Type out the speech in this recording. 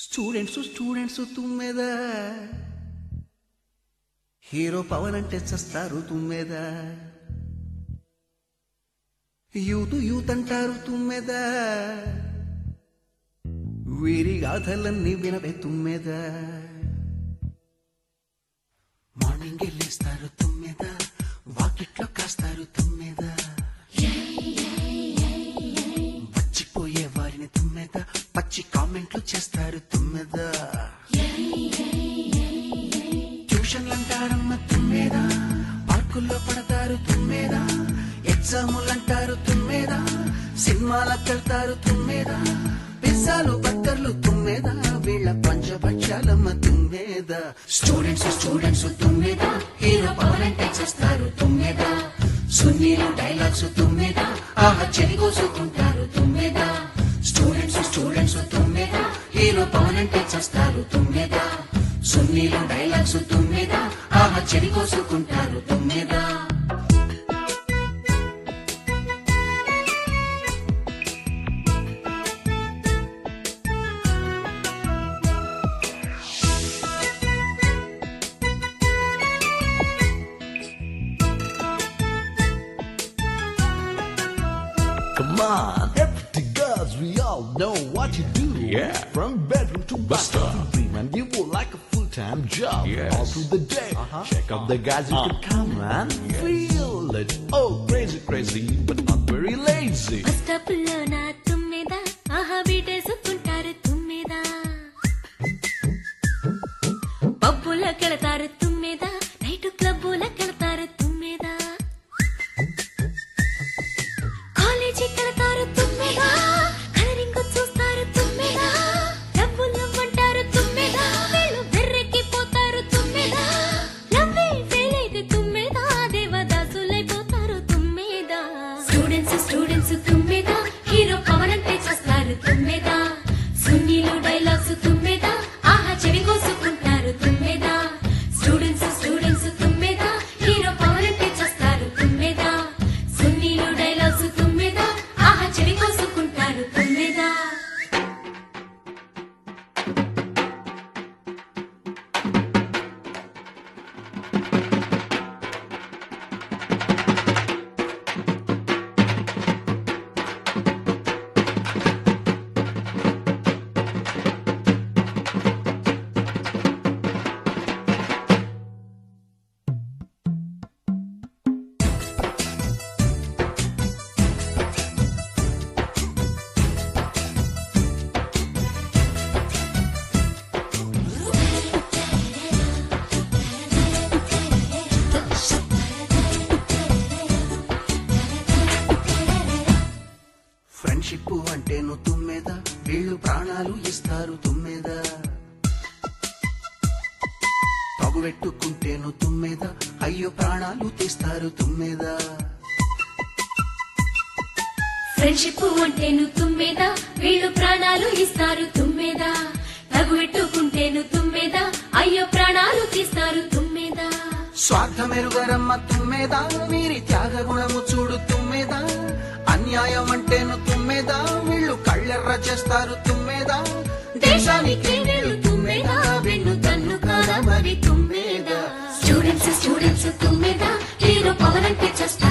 Students students తుమ్మెద hero Pawan అంటే చస్తారు తుమ్మెద యూత్ యూత్ అంటారు తుమ్మెద వీరి గాథలన్నీ వినవే తుమ్మెద మార్నింగ్ వెళ్ళేస్తారు తుమ్మెద వాకిట్లో కాస్తారు తుమ్మెద వచ్చిపోయే వారిని తుమ్మెద పచ్చి కామెంట్లు చేస్తారు తుమ్మెద ట్యూషన్లు అంటారమ్మ తుమ్మెద పార్కుల్లో పడతారు తుమ్మెద ఎగ్జాములు అంటారు తుమ్మెద సినిమాలకు వెళ్తారు తుమ్మెద పిజ్జాలు బర్గర్లు తుమ్మెద వీళ్ళ పంచభక్షాలమ్మ తుమ్మెద స్టూడెంట్స్ స్టూడెంట్స్ తుమ్మెద హీరో పవన్ అంటే చేస్తారు తుమ్మెద సున్నీలు డైలాగ్స్ తుమ్మెద ఆహా చెరిగోసుకుంటారు తుమ్మెద స్టూడెంట్స్ స్టూడెంట్స్ తుమ్మెద హీరో పవన్ అంటే చేస్తారు తుమ్మెద సున్నీలు డైలాగ్స్ తుమ్మెద ఆహా చెరిగోసుకుంటారు తుమ్మెద Come on, everything goes, we all know what you do. Yeah. From bedroom to Buster. bathroom to dream, and you will like a full-time job. Yes. All through the day. Check out the guys who can come and feel it. Oh, crazy, crazy, but not very lazy. Bus స్టాపుల్లో నా తుమ్మెద ఆహా బీటేసుకుంటారు తుమ్మెద పబ్బులకు వెళతారు తుమ్మెద night క్లబ్బులకు వెళతారు తుమ్మెద కాలేజీకి వెళతారు తుమ్మెద కలరింగ్ చూస్తారు తుమ్మెద డబ్బులు ఇవ్వంటారు తుమ్మెద వీళ్ళు బెర్రెక్కిపోతారు తుమ్మెద లవ్వే ఫెయిల్ అయితే తుమ్మెద దేవదాసులైపోతారు తుమ్మెద స్టూడెంట్స్ స్టూడెంట్స్ తుమ్మెద హీరో పవన్ అంటే చేస్తారు తుమ్మెద సున్నీలు డైలాగ్స్ తుమ్మెద ఆహా చెవి కోసుకుంటారు తుమ్మెద స్టూడెంట్స్ స్టూడెంట్స్ తుమ్మెద హీరో పవన్ అంటే చేస్తారు తుమ్మెద సున్నీలు డైలాగ్స్ తుమ్మెద ఆహా చెవి కోసుకుంటారు తుమ్మెద ఫ్రెండ్షిప్ అంటే నువ్వు తుమ్మెద వీళ్ళు ప్రాణాలు ఇస్తారు తుమ్మెద తగువెట్టుకుంటే నువ్వు తుమ్మెద అయ్యో ప్రాణాలు తీస్తారు తుమ్మెద ఫ్రెండ్షిప్ అంటేను తుమ్మెద వీళ్ళు ప్రాణాలు ఇస్తారు తుమ్మెద తగువెట్టుకుంటేను తుమ్మెద అయ్యో ప్రాణాలు తీస్తారు తుమ్మెద స్వార్థమెరుగరమ్మ తుమ్మెద వీరి త్యాగ గుణము చూడు తుమ్మెద అన్యాయం అంటేను తుమ్మెద వీళ్ళు కళ్ళెర్ర చేస్తారు తుమ్మెద దేశానికి వీళ్ళు తుమ్మెద వెన్ను తన్ను కాదా మరి తుమ్మెద స్టూడెంట్స్ స్టూడెంట్స్ తుమ్మెద హీరో పవన్ అంటే చేస్తారు